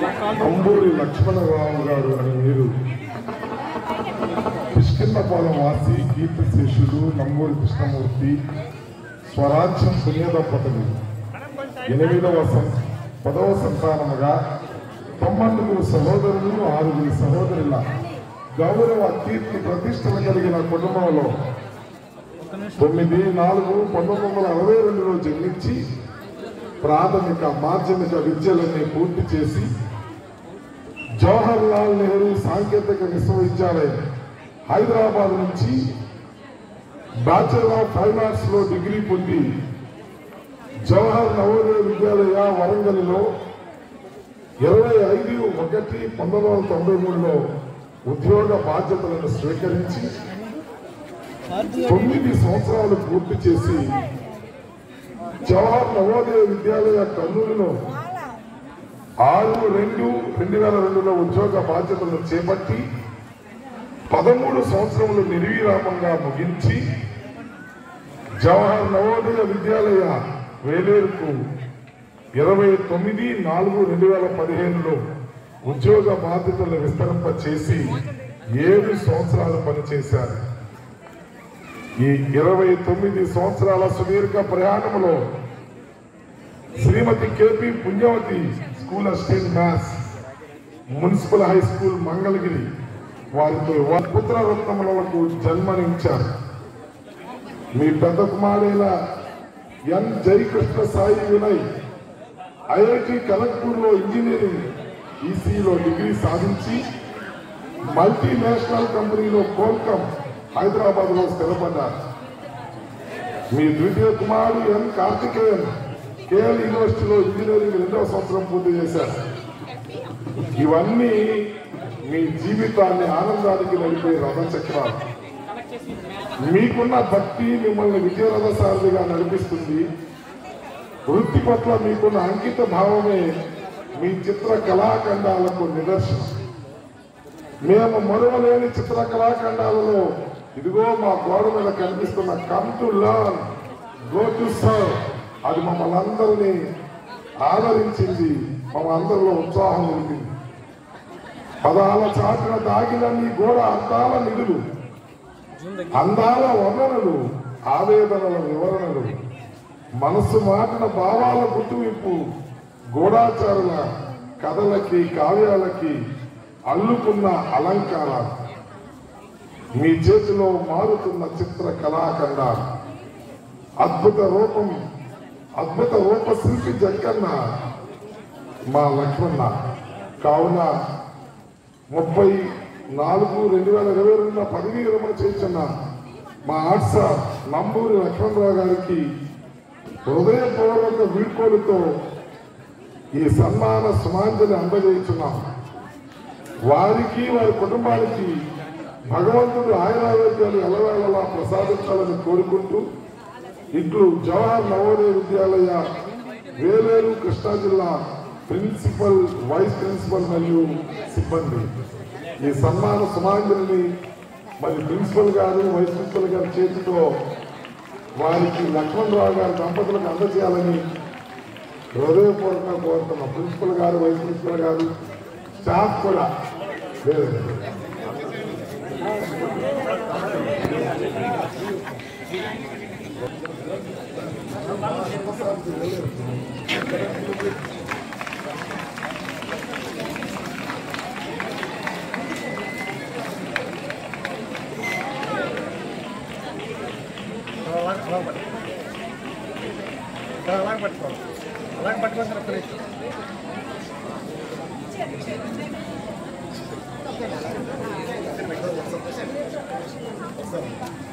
అంబూరి లక్ష్మణరావు గారు అని మీరు కిష్కిందపాలెం వాసి కీర్తి శేషుడు నంబూరి కృష్ణమూర్తి స్వరాజ్యం పుణ్యదంపతులు ఎనిమిదవ సం- పదవ సంతానముగా తొమ్మండుగురు సహోదరులు ఆరుగురు సహోదరుల గౌరవ కీర్తి ప్రతిష్టలు కలిగిన కుటుంబంలో తొమ్మిది నాలుగు పంతొమ్మిది వందల అరవై రెండులో జన్మించి ప్రాథమిక మాధ్యమిక విద్యలన్నీ పూర్తి చేసి జవహర్ లాల్ నెహ్రూ సాంకేతిక విశ్వవిద్యాలయం హైదరాబాద్ నుంచి బ్యాచులర్ ఆఫ్ ఫైన్ ఆర్ట్స్ లో డిగ్రీ పొంది జవహర్ నవోదయ విద్యాలయ వరంగల్లో ఇరవై ఐదు ఒకటి పంతొమ్మిది వందల తొంభై మూడులో ఉద్యోగ బాధ్యతలను స్వీకరించి తొమ్మిది సంవత్సరాలు పూర్తి చేసి జవహర్ నవోదయ విద్యాలయ కర్నూలులో ఆరు రెండు రెండు వేల రెండులో ఉద్యోగ బాధ్యతలను చేపట్టి పదమూడు సంవత్సరములు నిర్విరామంగా ముగించి జవహర్ నవోదయ విద్యాలయ వేలేరుకు ఇరవై తొమ్మిది నాలుగు రెండు వేల పదిహేనులో ఉద్యోగ బాధ్యతలు విస్తరింప చేసి ఏడు సంవత్సరాలు పనిచేశారు ఈ ఇరవై తొమ్మిది సంవత్సరాల సుదీర్ఘ ప్రయాణంలో Shrimati KP Punyavathi school assistant maths municipal high school Mangalagiri వారితో వారి పుత్ర రత్నములకు జన్మనించారు మీ పెద్ద కుమారుడైన ఎన్ జయకృష్ణ సాయి వినయ్ ఐఐటి ఖరగ్పూర్ లో ఇంజనీరింగ్ ఈసీలో డిగ్రీ సాధించి మల్టీనేషనల్ కంపెనీలో కోల్కమ్ హైదరాబాద్ లో స్థిరపడ్డారు మీ ద్వితీయ కుమారుడు ఎన్ కార్తికేయన్ కేఎల్ యూనివర్సిటీలో ఇంజనీరింగ్ రెండవ సంవత్సరం పూర్తి చేశారు ఇవన్నీ మీ జీవితాన్ని ఆనందానికి నడిపే రథచక్రాలు మీకున్న భక్తి మిమ్మల్ని విజయరథ సారథిగా నడిపిస్తుంది వృత్తి పట్ల మీకున్న అంకిత భావమే మీ చిత్ర కళాఖండాలకు నిదర్శనం మేము మరువలేని చిత్ర కళాఖండాలలో ఇదిగో మా గోడ మీద కనిపిస్తున్న come to learn go to serve అది మమ్మల్ని అందరినీ ఆదరించింది మమ్మల్ని అందరిలో ఉత్సాహం నిలిపింది పదాల చాటున దాగిన మీ గోడ అర్థాల నిధులు అందాల వర్ణనలు ఆవేదనల వివరణలు మనస్సు మాటిన భావాల గుర్తువిప్పు గూఢాచారుల కథలకి కావ్యాలకి అల్లుకున్న అలంకారాలు మీ చేతిలో మారుతున్న చిత్ర కళాఖండాలు అద్భుత రూపం అద్భుత రూప శిల్పి జక్కన్న మా లక్ష్మణ కావున ముప్పై నాలుగు రెండు వేల ఇరవై రెండున పదవీ విరమణ చేస్తున్న మా ఆర్ట్స నంబూరి లక్ష్మణరావు గారికి హృదయపూర్వక వీడ్కోలుతో ఈ సన్మాన సుమాంజలి అందజేస్తున్నాం వారికి వారి కుటుంబానికి భగవంతుడు ఆయురారోగ్యాలు ఎలవేళలా ప్రసాదించాలని కోరుకుంటూ ఇట్లు జవహర్ నవోదయ విద్యాలయ వేలేరు కృష్ణా జిల్లా ప్రిన్సిపల్ వైస్ ప్రిన్సిపల్ మరియు సిబ్బంది ఈ సన్మాన సుమాంజలిని మరి ప్రిన్సిపల్ గారు వైస్ ప్రిన్సిపల్ గారి చేతితో వారికి లక్ష్మణరావు గారి దంపతులకు అందజేయాలని హృదయపూర్వకంగా కోరుతున్నాం ప్రిన్సిపల్ గారు వైస్ ప్రిన్సిపల్ గారు స్టాఫ్ కూడా లేదు అలాగే పట్టుకోవాలి అలాగే పట్టుకోవాలి సార్ ఒక్క నిమిషం వస్తాం.